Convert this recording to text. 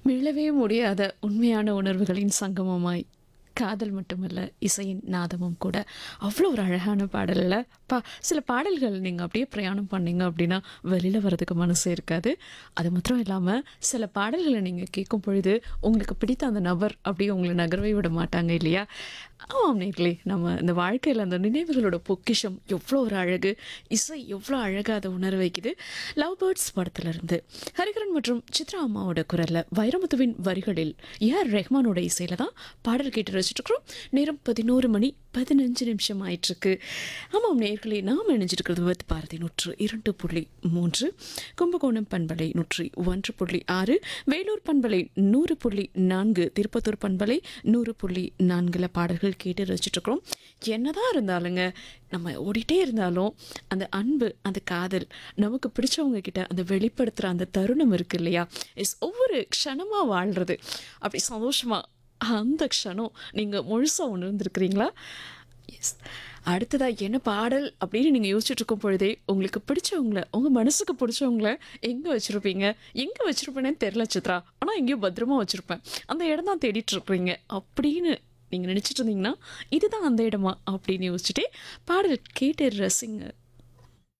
மீளவே முடியாத உண்மையான உணர்வுகளின் சங்கமமாய் காதல் மட்டுமல்ல இசையின் நாதமும் கூட அவ்வளோ ஒரு அழகான பாடலில் பா சில பாடல்கள் நீங்கள் அப்படியே பிரயாணம் பண்ணீங்க அப்படின்னா வெளியில் வரதுக்கு மனசே இருக்காது அது மாத்திரம் இல்லாமல் சில பாடல்களை நீங்கள் கேட்கும் பொழுது உங்களுக்கு பிடித்த அந்த நபர் அப்படியே உங்களை நகரவே விட மாட்டாங்க இல்லையா ஆமாம் நேர்களே நம்ம இந்த வாழ்க்கையில் அந்த நினைவுகளோட பொக்கிஷம் எவ்வளோ ஒரு அழகு இசை எவ்வளோ அழகாக அதை உணர வைக்குது லவ் பேர்ட்ஸ் படத்துலேருந்து ஹரிகரன் மற்றும் சித்ரா அம்மாவோட குரலில் வைரமுத்துவின் வரிகளில் ஏஆர் ரெஹ்மானோட இசையில் தான் பாடல் கேட்டு ரசிச்சிட்ருக்கிறோம் நேரம் பதினோரு மணி பதினஞ்சு நிமிஷம் ஆயிட்டிருக்கு ஆமாம் நேர்களே நாம் இணைஞ்சிருக்கிறது வித் பாரதி நூற்று இரண்டு புள்ளி மூன்று கும்பகோணம் பண்பலை நூற்றி ஒன்று புள்ளி ஆறு வேலூர் பண்பலை நூறு புள்ளி நான்கு திருப்பத்தூர் பண்பலை நூறு புள்ளி நான்கில் பாடல்கள் கேட்டு ரசிச்சிட்ருக்கிறோம் என்னதான் இருந்தாலுங்க நம்ம ஓடிட்டே இருந்தாலும் அந்த அன்பு அந்த காதல் நமக்கு பிடிச்சவங்க கிட்ட அந்த வெளிப்படுத்துகிற அந்த தருணம் இருக்கு இல்லையா இஸ் ஒவ்வொரு க்ஷணமாக வாழ்கிறது அப்படி சந்தோஷமாக அந்த க்ஷணம் நீங்கள் முழுசாக உணர்ந்துருக்கிறீங்களா எஸ் அடுத்ததாக என்ன பாடல் அப்படின்னு நீங்கள் யோசிச்சுட்டு இருக்கும் பொழுதே உங்களுக்கு பிடிச்சவங்கள உங்கள் மனசுக்கு பிடிச்சவங்கள எங்கே வச்சுருப்பீங்க எங்கே வச்சுருப்பேனே தெரில சித்ரா ஆனால் எங்கேயோ பத்திரமா வச்சுருப்பேன் அந்த இடம் தான் தேடிட்டு இருக்கிறீங்க அப்படின்னு நீங்கள் நினச்சிட்டு இருந்தீங்கன்னா இதுதான் அந்த இடமா அப்படின்னு யோசிச்சுட்டே பாடல் கேட்டு ரசிங்க